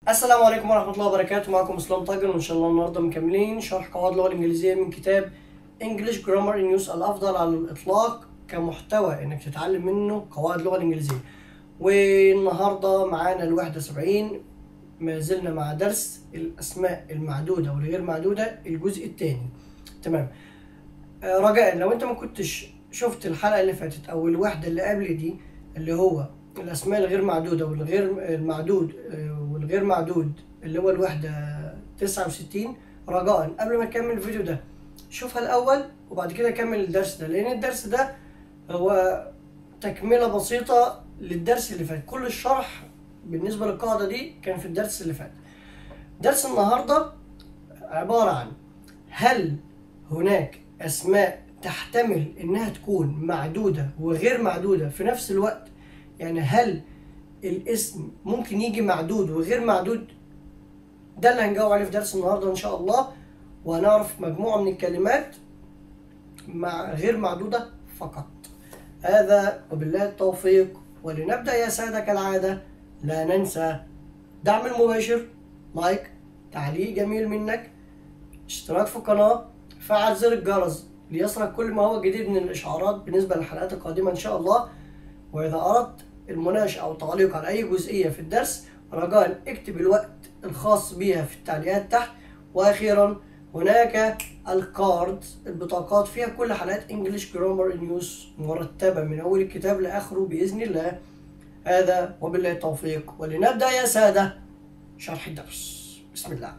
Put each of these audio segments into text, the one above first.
السلام عليكم ورحمة الله وبركاته معكم اسلام طاجن وان شاء الله النهارده مكملين شرح قواعد اللغة الإنجليزية من كتاب English Grammar in Use الأفضل على الإطلاق كمحتوى إنك تتعلم منه قواعد اللغة الإنجليزية والنهارده معانا الوحدة 70 ما زلنا مع درس الأسماء المعدودة والغير معدودة الجزء الثاني تمام آه، رجاء لو أنت ما كنتش شفت الحلقة اللي فاتت أو الوحدة اللي قبل دي اللي هو الأسماء الغير معدودة والغير المعدود آه، والغير معدود اللي هو الوحدة 69 رجاء قبل ما تكمل الفيديو ده شوفها الأول وبعد كده كمل الدرس ده لأن الدرس ده هو تكملة بسيطة للدرس اللي فات كل الشرح بالنسبة للقاعدة دي كان في الدرس اللي فات درس النهاردة عبارة عن هل هناك أسماء تحتمل إنها تكون معدودة وغير معدودة في نفس الوقت يعني هل الاسم ممكن يجي معدود وغير معدود ده اللي هنجاوب عليه في درس النهارده ان شاء الله وهنعرف مجموعه من الكلمات مع غير معدوده فقط هذا وبالله التوفيق ولنبدا يا ساده كالعاده لا ننسى دعم المباشر لايك تعليق جميل منك اشتراك في القناه فعل زر الجرس ليصلك كل ما هو جديد من الاشعارات بالنسبه للحلقات القادمه ان شاء الله وإذا أردت المناقشة أو التعليق على أي جزئية في الدرس رجاء اكتب الوقت الخاص بها في التعليقات تحت وأخيرا هناك الكارد البطاقات فيها كل حلقات انجلش جرامر نيوز مرتبة من أول الكتاب لآخره بإذن الله هذا وبالله التوفيق ولنبدأ يا سادة شرح الدرس بسم الله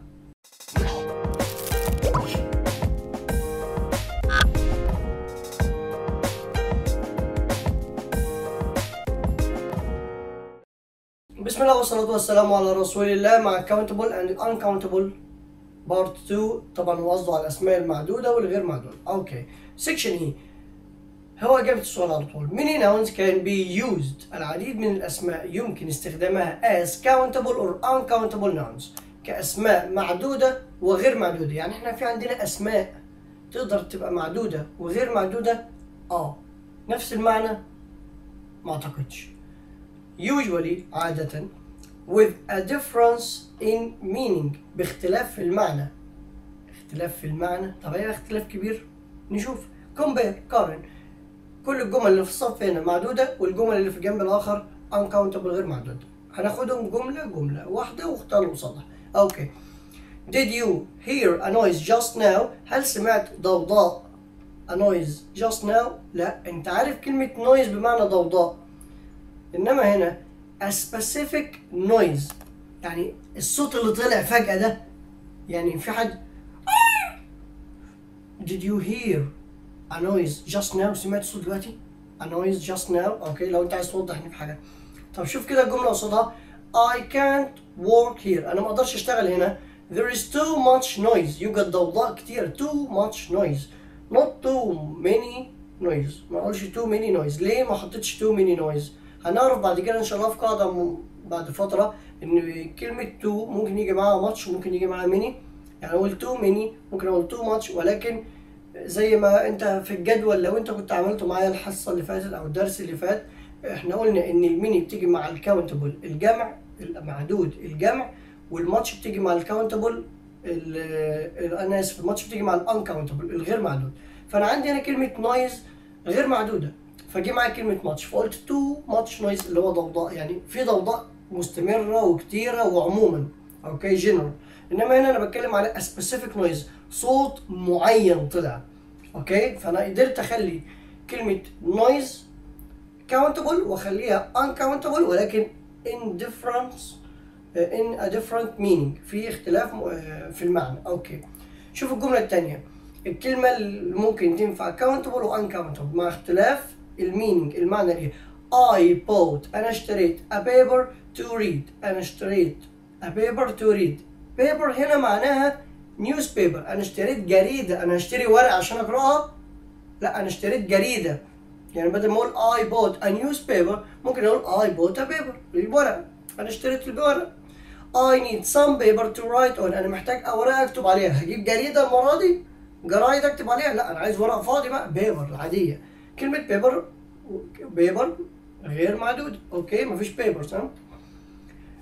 بسم الله والصلاة والسلام على رسول الله مع countable and uncountable part 2 طبعا وصده على الأسماء المعدودة والغير معدودة أوكي section E هو إجابة السؤال على طول many nouns can be used العديد من الأسماء يمكن استخدامها as countable or uncountable nouns كأسماء معدودة وغير معدودة يعني احنا في عندنا أسماء تقدر تبقى معدودة وغير معدودة اه نفس المعنى ما أعتقدش usually عادة with a difference in meaning باختلاف في المعنى اختلاف في المعنى طب ايه اختلاف كبير نشوف compare قارن كل الجمل اللي في الصف هنا معدودة والجمل اللي في الجنب الآخر uncountable غير معدودة هناخدهم جملة جملة واحدة واختار قصادها اوكي Did you hear a noise just now؟ هل سمعت ضوضاء a noise just now؟ لا انت عارف كلمة noise بمعنى ضوضاء انما هنا a specific noise يعني الصوت اللي طلع فجأة ده يعني في حد did you hear a noise just now سمعت صوت دلوقتي a noise just now اوكي لو انت عايز توضح في حاجة طب شوف كده الجملة قصادها I can't work here انا ما اقدرش اشتغل هنا there is too much noise يوجد ضوضاء كتير too much noise not too many noise ما اقولش too many noise ليه ما حطيتش too many noise هنعرف بعد كده ان شاء الله في قاعده م- بعد فتره ان كلمه تو ممكن يجي معاها ماتش وممكن يجي معاها ميني يعني اقول تو ميني ممكن اقول تو ماتش ولكن زي ما انت في الجدول لو انت كنت عملته معايا الحصه اللي فاتت او الدرس اللي فات احنا قلنا ان الميني بتيجي مع الكاونتبل الجمع المعدود الجمع والماتش بتيجي مع الكاونتبل انا اسف الماتش بتيجي مع الانكاونتبل الغير معدود فانا عندي هنا كلمه نويز غير معدوده فجي معايا كلمة ماتش فقلت تو ماتش نويز اللي هو ضوضاء يعني في ضوضاء مستمرة وكتيرة وعموما اوكي جنرال انما هنا انا بتكلم على سبيسيفيك نويز صوت معين طلع اوكي فانا قدرت اخلي كلمة نويز كاونتبل واخليها uncountable ولكن in difference in a different meaning في اختلاف م- في المعنى اوكي شوف الجملة الثانية الكلمة اللي ممكن تنفع countable و uncountable مع اختلاف المينينج المعنى ايه I bought انا اشتريت a paper to read انا اشتريت a paper to read paper هنا معناها newspaper انا اشتريت جريدة انا اشتري ورقة عشان اقراها لا انا اشتريت جريدة يعني بدل ما اقول I bought a newspaper ممكن اقول I bought a paper الورقة انا اشتريت الورقة I need some paper to write on انا محتاج اوراق اكتب عليها هجيب جريدة المرة دي جرايد اكتب عليها لا انا عايز ورق فاضي بقى بيبر عادية كلمة بيبر بيبر غير معدود اوكي مفيش بيبر تمام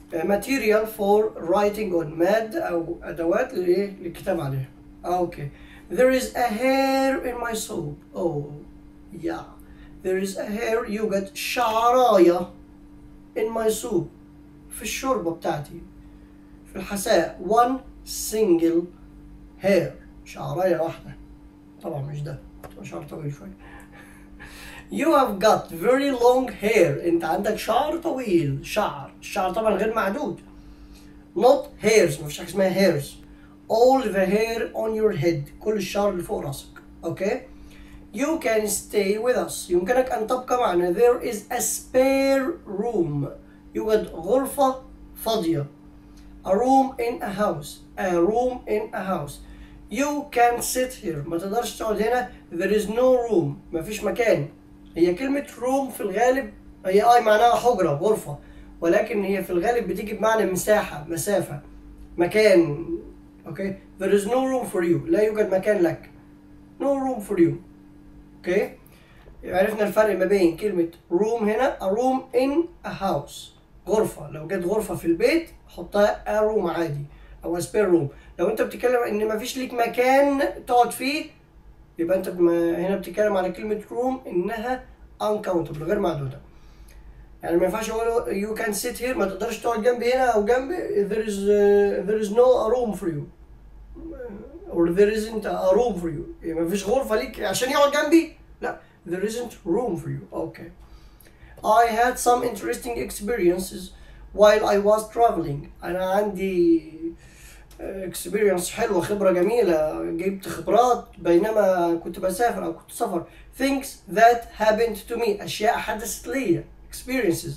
material for writing on مادة أو أدوات لإيه للكتاب عليها أوكي there is a hair in my soap oh yeah there is a hair يوجد شعراية in my soup في الشوربة بتاعتي في الحساء one single hair شعراية واحدة طبعا مش ده شعر طويل شوية You have got very long hair انت عندك شعر طويل شعر الشعر طبعا غير معدود not hairs مفيش حاجة اسمها hairs all the hair on your head كل الشعر اللي فوق راسك اوكي You can stay with us يمكنك أن تبقى معنا There is a spare room يوجد غرفة فاضية A room in a house A room in a house You can sit here ما تقدرش تقعد هنا There is no room ما فيش مكان هي كلمة room في الغالب هي اي معناها حجرة غرفة ولكن هي في الغالب بتيجي بمعنى مساحة مسافة مكان اوكي There is no room for you لا يوجد مكان لك No room for you اوكي عرفنا الفرق ما بين كلمة room هنا a room in a house غرفة لو جت غرفة في البيت حطها a room عادي أو a spare room لو أنت بتتكلم إن مفيش ليك مكان تقعد فيه يبقى أنت بم- هنا بتتكلم على كلمة room إنها uncountable غير معدودة يعني ما ينفعش أقول you can sit here ما تقدرش تقعد جنبي هنا أو جنبي there is uh, there is no room for you or there isn't a room for you يعني ما فيش غرفة ليك عشان يقعد جنبي لا there isn't room for you okay I had some interesting experiences while I was traveling أنا عندي experience حلوة خبرة جميلة جبت خبرات بينما كنت بسافر أو كنت سفر things that happened to me أشياء حدثت لي experiences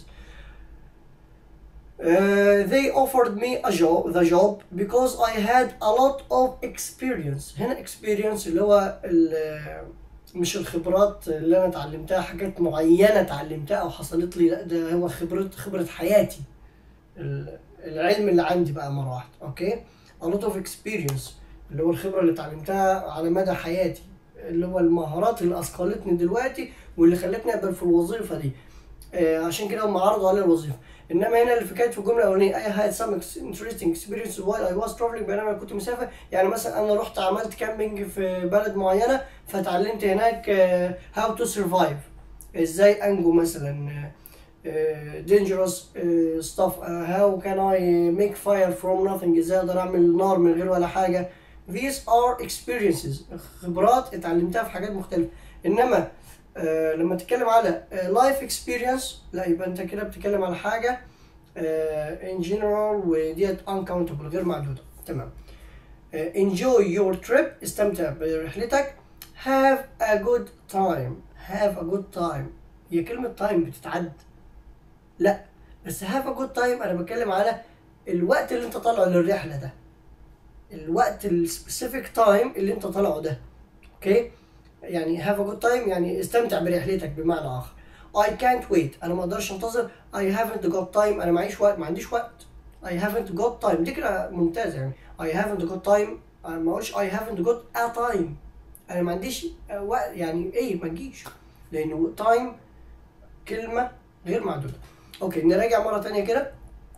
Uh, they offered me a job the job because I had a lot of experience هنا experience اللي هو ال- مش الخبرات اللي انا اتعلمتها حاجات معينه اتعلمتها او حصلت لي لا ده هو خبره خبره حياتي ال- العلم اللي عندي بقى مره واحده اوكي a lot of experience اللي هو الخبره اللي اتعلمتها على مدى حياتي اللي هو المهارات اللي اثقلتني دلوقتي واللي خلتني اقبل في الوظيفه دي آه، عشان كده هم عرضوا علي الوظيفه انما هنا اللي في كانت في الجمله الاولانيه I had some ex- interesting experiences while I was traveling بينما كنت مسافر يعني مثلا انا رحت عملت كامبينج في بلد معينه فتعلمت هناك آه، how to survive ازاي انجو مثلا آه، dangerous آه، stuff آه، how can I make fire from nothing ازاي اقدر اعمل نار من غير ولا حاجه these are experiences خبرات اتعلمتها في حاجات مختلفه انما آه، لما تتكلم على لايف اكسبيرينس لا يبقى انت كده بتتكلم على حاجه ان جنرال وديت uncountable غير معدوده تمام آه، enjoy your trip استمتع برحلتك have a good time have a good time هي كلمة time بتتعد لا بس have a good time أنا بتكلم على الوقت اللي أنت طالعه للرحلة ده الوقت السبيسيفيك تايم اللي أنت طالعه ده أوكي يعني have a good time يعني استمتع برحلتك بمعنى آخر I can't wait أنا ما أقدرش أنتظر I haven't got time أنا معيش وقت ما عنديش وقت I haven't got time دي كده ممتازة يعني I haven't got time أنا ما أقولش I haven't got a time أنا ما عنديش آه، وقت يعني إيه ما تجيش لأنه time كلمة غير معدودة أوكي نراجع مرة تانية كده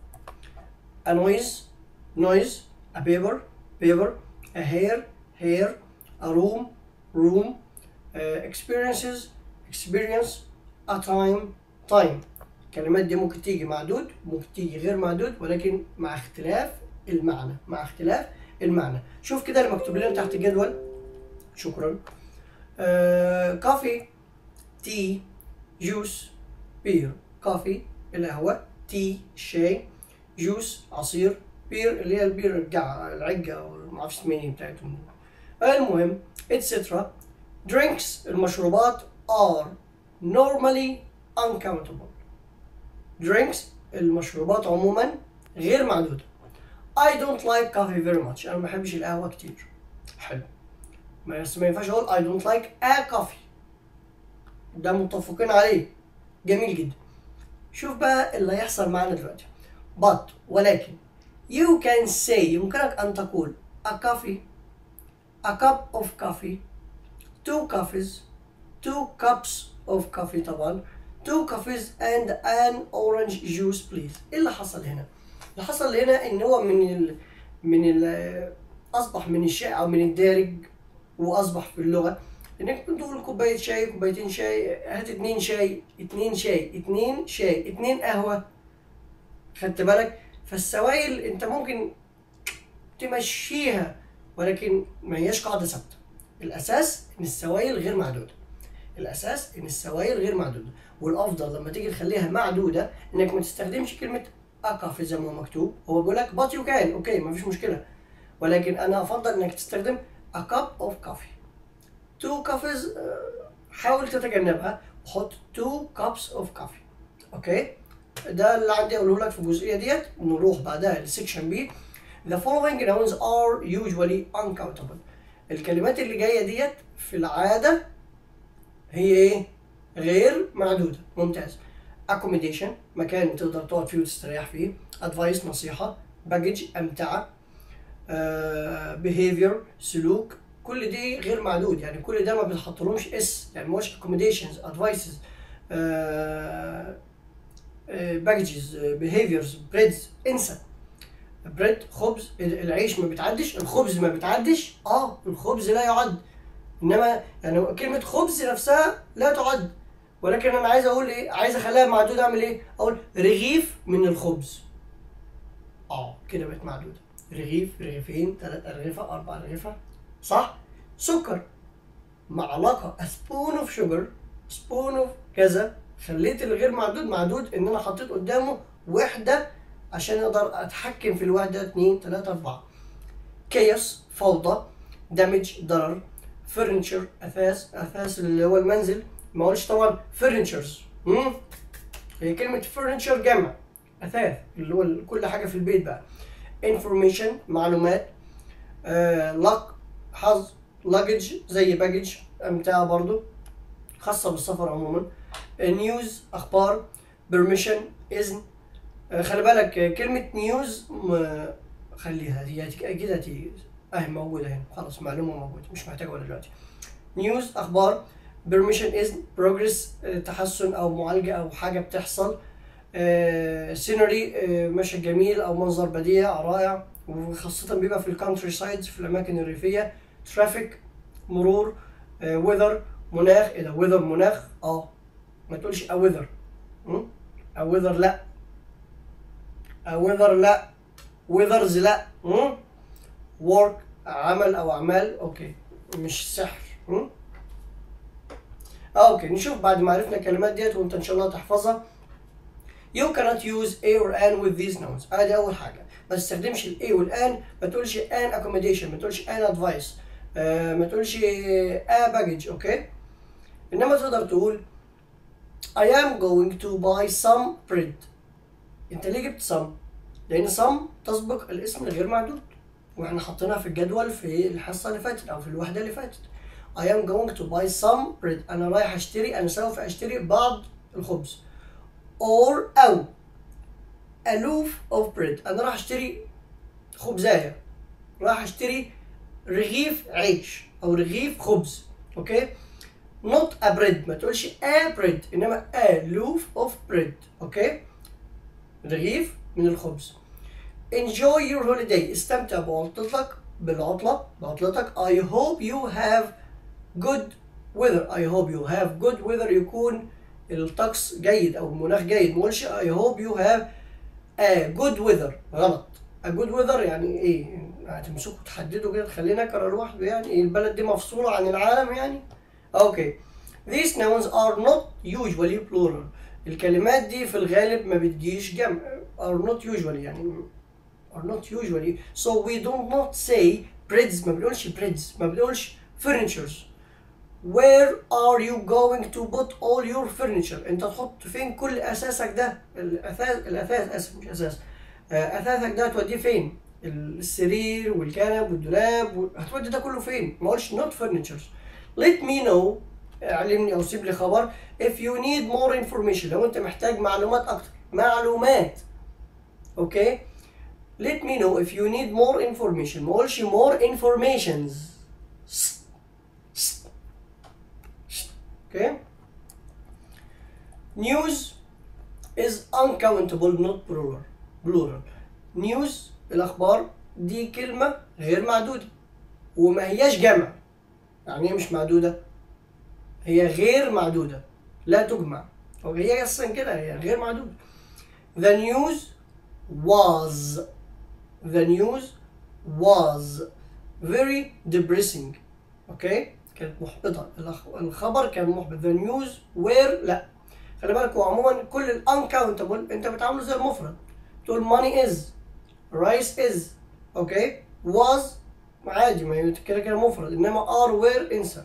a noise noise a paper paper a hair hair a room room uh, experiences experience a time time الكلمات دي ممكن تيجي معدود ممكن تيجي غير معدود ولكن مع اختلاف المعنى مع اختلاف المعنى شوف كده اللي مكتوب لنا تحت الجدول شكرا كافي تي جوس بير كافي القهوة تي شاي جوس عصير بير اللي هي البير الجع العجة أو معرفش اسمها ايه بتاعتهم المهم etc drinks المشروبات are normally uncountable drinks المشروبات عموما غير معدودة I don't like coffee very much أنا ما بحبش القهوة كتير حلو ما بس ما ينفعش أقول I don't like a coffee ده متفقين عليه جميل جدا شوف بقى اللي هيحصل معانا دلوقتي but ولكن you can say يمكنك أن تقول a coffee a cup of coffee two coffees two cups of coffee طبعا two coffees and an orange juice please ايه اللي حصل هنا اللي حصل هنا ان هو من ال من ال اصبح من الشائع او من الدارج واصبح في اللغه انك بتقول كوبايه شاي كوبايتين شاي هات اتنين شاي اتنين شاي اتنين شاي اتنين قهوه خدت بالك فالسوائل انت ممكن تمشيها ولكن ما هياش قاعده ثابته الاساس ان السوائل غير معدوده الاساس ان السوائل غير معدوده والافضل لما تيجي تخليها معدوده انك ما تستخدمش كلمه اكافي زي ما هو مكتوب هو بيقول لك بات يو كان اوكي ما فيش مشكله ولكن انا افضل انك تستخدم a cup of coffee two coffees آه، حاول تتجنبها وحط two cups of coffee اوكي ده اللي عندي اقوله لك في الجزئيه ديت نروح بعدها لسكشن بي The following nouns are usually uncountable الكلمات اللي جايه ديت في العاده هي ايه؟ غير معدوده ممتاز accommodation مكان تقدر تقعد فيه وتستريح فيه advice نصيحه باجج امتعه آه، behavior سلوك كل دي غير معدود يعني كل ده ما بنحطلهمش اس يعني مش accommodations advices باكجز behaviors breads انسى بريد خبز العيش ما بيتعدش الخبز ما بيتعدش اه الخبز لا يعد انما يعني كلمه خبز نفسها لا تعد ولكن انا عايز اقول ايه عايز اخليها معدود اعمل ايه اقول رغيف من الخبز اه كده بقت معدوده رغيف رغيفين ثلاث ارغفه اربع ارغفه صح سكر معلقه سبون اوف شوجر سبون اوف كذا خليت الغير معدود معدود ان انا حطيت قدامه وحده عشان اقدر اتحكم في الوحده 2 3 4 كيوس فوضى دمج ضرر فرنتشر اثاث اثاث اللي هو المنزل ما اقولش طبعا فرنتشرز هي كلمه فرنتشر جمع اثاث اللي هو كل حاجه في البيت بقى انفورميشن معلومات لك حظ لاجج زي باجج امتعه برضو خاصه بالسفر عموما نيوز اخبار بيرميشن اذن آه، خلي بالك آه، كلمه نيوز خليها هي هتيجي- اكيد هتيجي اهي موجوده هنا خلاص معلومه موجوده مش محتاجه ولا دلوقتي نيوز اخبار بيرميشن اذن بروجرس تحسن او معالجه او حاجه بتحصل سينري مشهد جميل او منظر بديع رائع وخاصة بيبقى في الكانتري سايدز في الأماكن الريفية ترافيك مرور ويذر مناخ إيه ده ويذر مناخ اه ما تقولش أويذر أويذر لا أويذر لا ويذرز لا ورك عمل أو أعمال أوكي مش سحر م? آه، اوكي نشوف بعد ما عرفنا الكلمات ديت وانت ان شاء الله تحفظها You cannot use a or an with these nouns ادي اول حاجه ما تستخدمش ال a وال an ما تقولش an accommodation ما تقولش an advice آه ما تقولش a baggage اوكي انما تقدر تقول I am going to buy some bread انت ليه جبت some لان some تسبق الاسم الغير معدود واحنا حاطينها في الجدول في الحصه اللي فاتت او في الوحده اللي فاتت I am going to buy some bread انا رايح اشتري انا سوف اشتري بعض الخبز or او a loaf of bread انا راح اشتري خبزايه راح اشتري رغيف عيش او رغيف خبز اوكي not a bread ما تقولش a bread انما a loaf of bread اوكي رغيف من الخبز enjoy your holiday استمتع بعطلتك بالعطلة بعطلتك I hope you have good weather I hope you have good weather يكون الطقس جيد او المناخ جيد ما اقولش I hope you have a good weather غلط a good weather يعني ايه هتمسكوا تحددوا كده تخلينا اكرر لوحده يعني إيه البلد دي مفصولة عن العالم يعني اوكي these nouns are not usually plural الكلمات دي في الغالب ما بتجيش جمع are not usually يعني are not usually so we do not say breads ما بنقولش breads ما بنقولش furnitures where are you going to put all your furniture انت تحط فين كل اساسك ده الاثاث الاثاث اسف مش اساس آه، اثاثك ده هتوديه فين السرير والكنب والدولاب و- هتودي ده كله فين ما اقولش not furnitures let me know اعلمني او سيب لي خبر if you need more information لو انت محتاج معلومات اكتر معلومات اوكي let me know if you need more information ما اقولش more informations okay news is uncountable not plural plural نيوز الاخبار دي كلمه غير معدوده وما هياش جمع يعني هي مش معدوده هي غير معدوده لا تجمع او هي اصلا كده هي غير معدوده the news was the news was very depressing اوكي كانت محبطه الأخ- الخبر كان محبط the news were لا خلي بالك هو عموما كل ال uncountable انت بتعامله زي المفرد تقول money is rice is اوكي was عادي ما هي كده كده مفرد انما are were انسى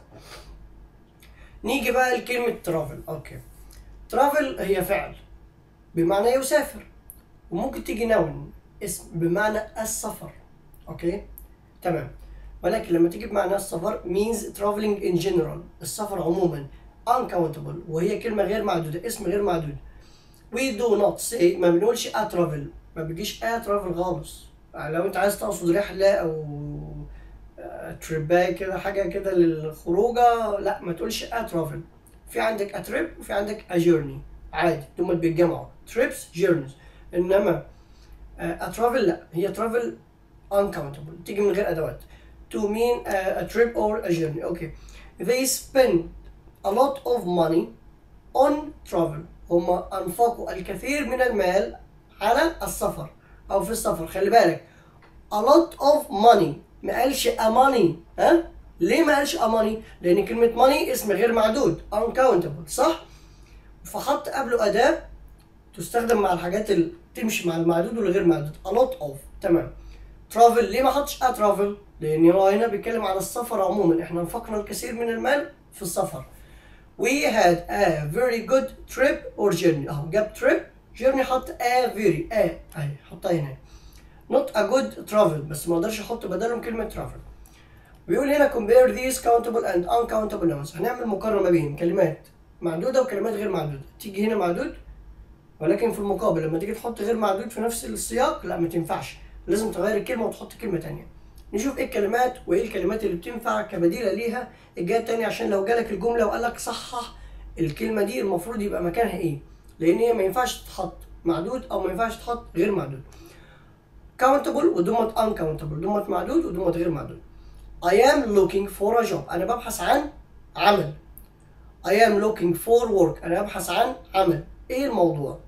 نيجي بقى لكلمة travel اوكي travel هي فعل بمعنى يسافر وممكن تيجي نون اسم بمعنى السفر اوكي تمام ولكن لما تيجي بمعنى السفر means traveling in general السفر عموما uncountable وهي كلمة غير معدودة اسم غير معدود we do not say ما بنقولش a travel ما بيجيش a travel خالص لو انت عايز تقصد رحلة او تريباي كده حاجة كده للخروجة لا ما تقولش a travel في عندك a trip وفي عندك a journey عادي دول بيتجمعوا trips journeys انما a travel لا هي travel uncountable تيجي من غير ادوات to mean a, a trip or a journey okay they spend a lot of money on travel هم انفقوا الكثير من المال على السفر او في السفر خلي بالك a lot of money ما قالش a money ها ليه ما قالش a money لان كلمه money اسم غير معدود uncountable صح فحط قبله اداه تستخدم مع الحاجات اللي تمشي مع المعدود والغير معدود a lot of تمام travel ليه ما حطش a travel لان هو هنا بيتكلم على السفر عموما احنا انفقنا الكثير من المال في السفر we had a very good trip or journey اهو جاب trip journey حط a very a اهي حطها هنا not a good travel بس ما اقدرش احط بدلهم كلمه travel بيقول هنا compare these countable and uncountable nouns هنعمل مقارنه ما بين كلمات معدوده وكلمات غير معدوده تيجي هنا معدود ولكن في المقابل لما تيجي تحط غير معدود في نفس السياق لا ما تنفعش لازم تغير الكلمه وتحط كلمه تانية نشوف ايه الكلمات وايه الكلمات اللي بتنفع كبديله ليها الجهه التانية عشان لو جالك الجمله وقال لك صحح الكلمه دي المفروض يبقى مكانها ايه لان هي ما ينفعش تتحط معدود او ما ينفعش تتحط غير معدود countable ودمت uncountable دمت معدود ودمت غير معدود I am looking for a job أنا ببحث عن عمل I am looking for work أنا ببحث عن عمل إيه الموضوع؟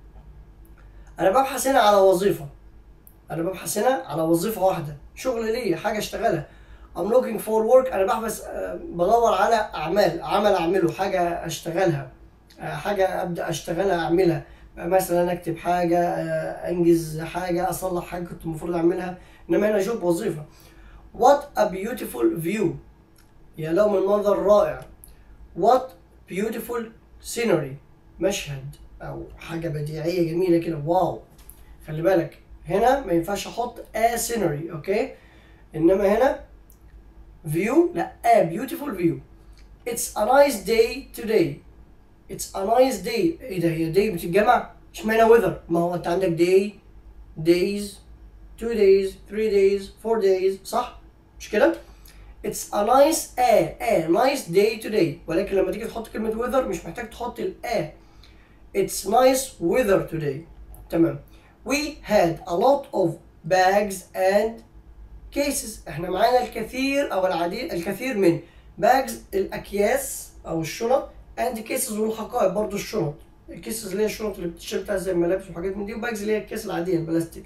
أنا ببحث هنا على وظيفة أنا ببحث هنا على وظيفة واحدة شغل ليا حاجة أشتغلها I'm looking for work أنا بحث آه، بدور على أعمال عمل أعمله حاجة أشتغلها آه، حاجة أبدأ أشتغلها أعملها آه، مثلا أكتب حاجة آه، أنجز حاجة أصلح حاجة كنت المفروض أعملها إنما هنا جوب وظيفة What a beautiful view يا له من منظر رائع What beautiful scenery مشهد أو حاجة بديعية جميلة كده واو خلي بالك هنا ما ينفعش أحط a scenery أوكي إنما هنا view لا a beautiful view It's a nice day today It's a nice day إيه ده هي day بتتجمع اشمعنى weather ما هو أنت عندك day days two days three days four days صح مش كده It's a nice a a nice day today ولكن لما تيجي تحط كلمة weather مش محتاج تحط ال a It's nice weather today تمام We had a lot of bags and cases احنا معانا الكثير او العديد الكثير من bags الاكياس او الشنط and cases والحقائب برضو الشنط الكيسز اللي هي الشنط اللي بتشتري بتاع زي الملابس وحاجات من دي وباجز اللي هي الكيس العادية البلاستيك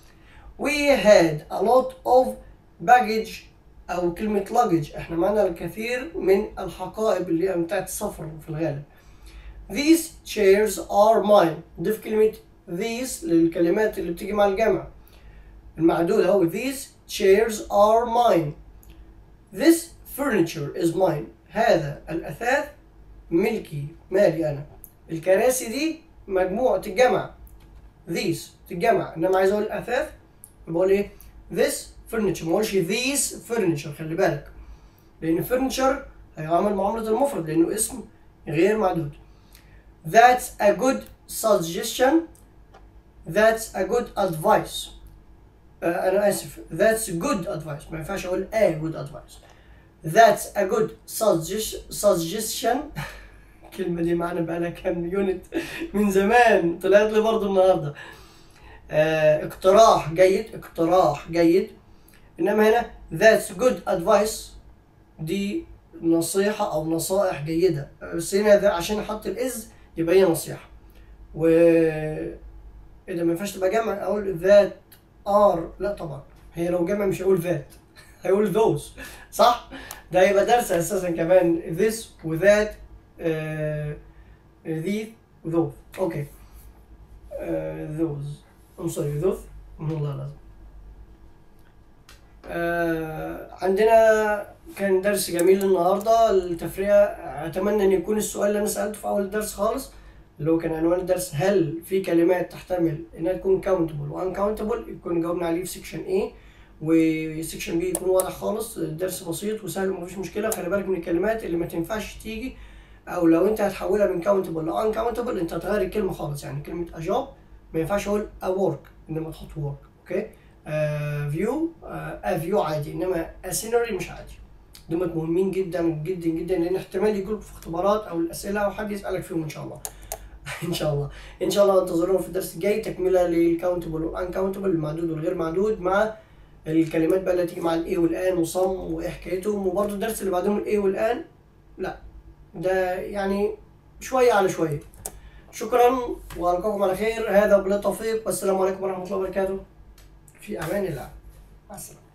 We had a lot of baggage أو كلمة luggage احنا معانا الكثير من الحقائب اللي هي بتاعت السفر في الغالب These chairs are mine ضيف كلمة these للكلمات اللي بتيجي مع الجمع المعدود أهو these chairs are mine This furniture is mine هذا الأثاث ملكي مالي أنا الكراسي دي مجموعة تتجمع these تتجمع إنما عايز أقول أثاث بقول إيه this furniture ما اقولش these furniture خلي بالك لأن furniture هيعمل معاملة المفرد لأنه اسم غير معدود That's a good suggestion That's a good advice آه، أنا آسف That's good advice ما ينفعش أقول a good advice That's a good suggestion suggestion الكلمة دي معانا بقالها كام يونت من زمان طلعت لي برضه النهاردة آه اقتراح جيد اقتراح جيد انما هنا that's good advice دي نصيحة أو نصائح جيدة بس هنا ده عشان أحط الإز يبقى هي نصيحة و إذا ما ينفعش تبقى جمع أقول that are لا طبعا هي لو جمع مش هيقول that هيقول those صح؟ ده هيبقى درس أساسا كمان this و that uh, these و those أوكي uh, those I'm sorry those والله لازم آه عندنا كان درس جميل النهارده التفريغ اتمنى ان يكون السؤال اللي انا سالته في اول الدرس خالص اللي هو كان عنوان الدرس هل في كلمات تحتمل انها تكون كاونتبل وان كاونتبل يكون جاوبنا عليه في سيكشن A وسيكشن B يكون واضح خالص الدرس بسيط وسهل ومفيش مشكله خلي بالك من الكلمات اللي ما تنفعش تيجي او لو انت هتحولها من كاونتبل لان كاونتبل انت هتغير الكلمه خالص يعني كلمه اجاب ما ينفعش اقول اورك انما تحط ورك اوكي فيو افيو عادي انما اسينري مش عادي دول مهمين جدا جدا جدا لان احتمال يجوا في اختبارات او الاسئله او حد يسالك فيهم ان شاء الله ان شاء الله ان شاء الله انتظرونا في الدرس الجاي تكمله للكاونتبل والانكاونتبل المعدود والغير معدود مع الكلمات بقى اللي تيجي مع الاي والان وصم وايه حكايتهم وبرده الدرس اللي بعدهم الاي والان لا ده يعني شويه على شويه شكرا والقاكم على خير هذا وبالله التوفيق والسلام عليكم ورحمه الله وبركاته في امان الله مع السلامه